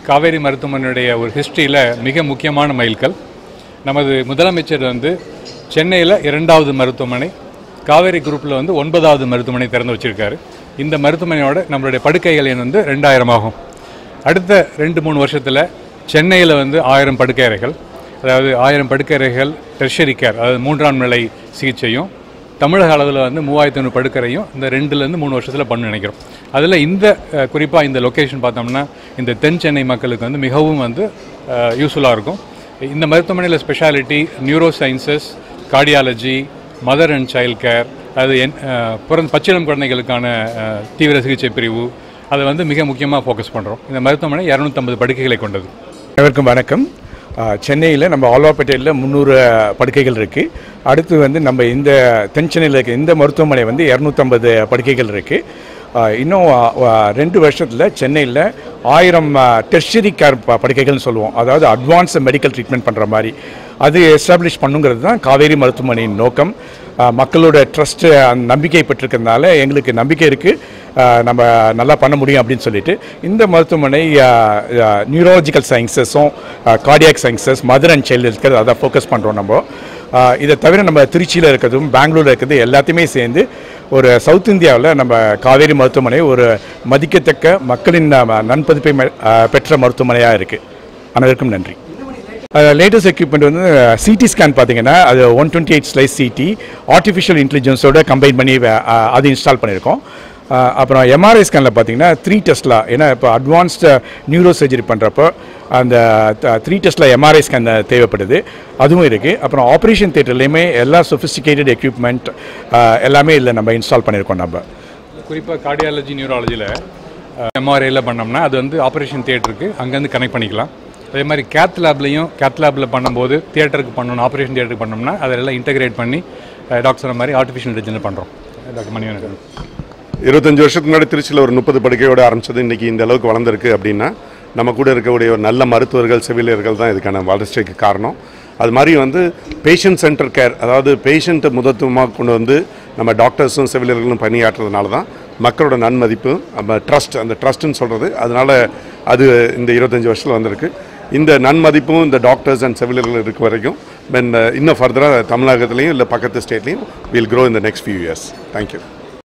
காவேரி மருத்துவமனையுடைய ஒரு ஹிஸ்ட்ரியில் மிக முக்கியமான மைல்கல் நமது முதலமைச்சர் வந்து சென்னையில் இரண்டாவது மருத்துவமனை காவேரி குரூப்பில் வந்து ஒன்பதாவது மருத்துவமனை திறந்து வச்சிருக்காரு இந்த மருத்துவமனையோட நம்மளுடைய படுக்கைகள் எண் வந்து ரெண்டாயிரம் ஆகும் அடுத்த ரெண்டு மூணு வருஷத்தில் சென்னையில் வந்து ஆயிரம் படுக்கை அறைகள் அதாவது ஆயிரம் படுக்கை அறைகள் டெர்ஷரி கேர் அதாவது மூன்றாம் நிலை சிகிச்சையும் தமிழக அளவில் வந்து மூவாயிரத்தி ஐநூறு படுக்கறையும் இந்த ரெண்டுலேருந்து மூணு வருஷத்தில் பண்ண நினைக்கிறோம் அதில் இந்த குறிப்பாக இந்த லொக்கேஷன் பார்த்தோம்னா இந்த தென் சென்னை மக்களுக்கு வந்து மிகவும் வந்து யூஸ்ஃபுல்லாக இருக்கும் இந்த மருத்துவமனையில் speciality neuro sciences cardiology mother and child care அது என் பிறந்த பச்சிளம் குழந்தைகளுக்கான அஹ், தீவிர சிகிச்சை பிரிவு அதை வந்து மிக முக்கியமாக ஃபோக்கஸ் பண்ணுறோம் இந்த மருத்துவமனை இரநூத்தம்பது படுக்கைகளை கொண்டது அனைவருக்கும் வணக்கம் சென்னையில் நம்ம ஆழ்வாப்பேட்டையில் முந்நூறு படுக்கைகள் இருக்குது அடுத்து வந்து நம்ம இந்த தென் சென்னையில் இருக்க இந்த மருத்துவமனை வந்து இரநூத்தம்பது படுக்கைகள் இருக்குது இன்னும் ஆ, ரெண்டு வருஷத்தில் சென்னையில் ஆயிரம் டெர்ஷரி கேர் படுக்கைகள்னு சொல்லுவோம் அதாவது அட்வான்ஸ் மெடிக்கல் ட்ரீட்மெண்ட் பண்ணுற மாதிரி அது எஸ்டாப்ளிஷ் பண்ணுங்கிறது தான் காவேரி மருத்துவமனையின் நோக்கம் ஆ, மக்களோட ட்ரஸ்ட்டு நம்பிக்கை பெற்றிருக்கிறதுனால எங்களுக்கு நம்பிக்கை இருக்குது நம்ம நல்லா பண்ண முடியும் அப்படின்னு சொல்லிட்டு இந்த மருத்துவமனை நியூரோலஜிக்கல் சயின்சஸும் cardiac sciences mother and child இருக்கிறது அதை ஃபோக்கஸ் பண்ணுறோம் நம்ம ஆ, இதை தவிர நம்ம திருச்சியில் இருக்கிறதும் பெங்களூரில் இருக்கிறது எல்லாத்தையுமே சேர்ந்து ஒரு சவுத் இந்தியாவில் நம்ம காவேரி மருத்துவமனை ஒரு மதிக்கத்தக்க மக்களின் ஆ, நன்பதிப்பை ம- ஆ, பெற்ற மருத்துவமனையாக இருக்குது அனைவருக்கும் நன்றி லேட்டஸ்ட் எக்யூப்மெண்ட் வந்து சிடி ஸ்கேன் பார்த்தீங்கன்னா அது one twenty eight slice CT artificial இன்டெலிஜென்ஸோட கம்பைன் பண்ணி அஹ், அது இன்ஸ்டால் பண்ணியிருக்கோம் அஹ், அப்புறம் எம்ஆர்ஐ ஸ்கேனில் பார்த்தீங்கன்னா த்ரீ டெஸ்ட்லா ஏன்னா இப்போ அட்வான்ஸ்டு நியூரோ சர்ஜரி பண்ணுறப்போ அந்த த்ரீ டெஸ்ட்டில் எம்ஆர்ஐ ஸ்கேன் தேவைப்படுது அதுவும் இருக்குது அப்புறம் ஆப்ரேஷன் தேட்டர்லேயுமே எல்லா சொஃபிஸ்டிகேட்டட் எக்யூப்மெண்ட் எல்லாமே இதில் நம்ம இன்ஸ்டால் பண்ணியிருக்கோம் நம்ம குறிப்பாக கார்டியாலஜி நியூராலஜியில் எம்ஆர்ஐயில் பண்ணோம்னா அது வந்து ஆப்ரேஷன் தியேட்டருக்கு அங்கேருந்து கனெக்ட் பண்ணிக்கலாம் அதே மாதிரி கேத் லேப்லையும் கேத் லேபில் பண்ணும்போது தியேட்டருக்கு பண்ணணும் ஆப்ரேஷன் தியேட்டருக்கு பண்ணோம்னா அதெல்லாம் இன்டகிரேட் பண்ணி டாக்டர் சொன்ன மாதிரி ஆர்டிஃபிஷியல் இன்டெலிஜென்ஸ் பண்ணுறோம் டாக்டர் மணிவன் இருபத்தஞ்சு வருஷத்துக்கு முன்னாடி திருச்சியில் ஒரு முப்பது படுக்கையோடு ஆரம்பிச்சது இன்றைக்கி இந்த அளவுக்கு வளர்ந்துருக்கு அப்படின்னா நம்ம கூட இருக்கக்கூடிய ஒரு நல்ல மருத்துவர்கள் செவிலியர்கள் தான் இதுக்கான வளர்ச்சிக்கு காரணம் அது மாதிரி வந்து பேஷண்ட் சென்டர் கேர் அதாவது பேஷண்ட்டை முதத்துவமாக கொண்டு வந்து நம்ம டாக்டர்ஸும் செவிலியர்களும் பணியாற்றுறதுனால தான் மக்களோட நன்மதிப்பு நம்ம ட்ரஸ்ட் அந்த ட்ரஸ்ட்டுன்னு சொல்கிறது அதனால் அது இந்த இருபத்தஞ்சி வருஷத்தில் வந்திருக்கு இந்த நன்மதிப்பும் இந்த டாக்டர்ஸ் அண்ட் செவிலியர்கள் இருக்க வரைக்கும் தென் இன்னும் ஃபர்தராக தமிழகத்துலேயும் இல்லை பக்கத்து ஸ்டேட்லேயும் will grow in the next few years. Thank you.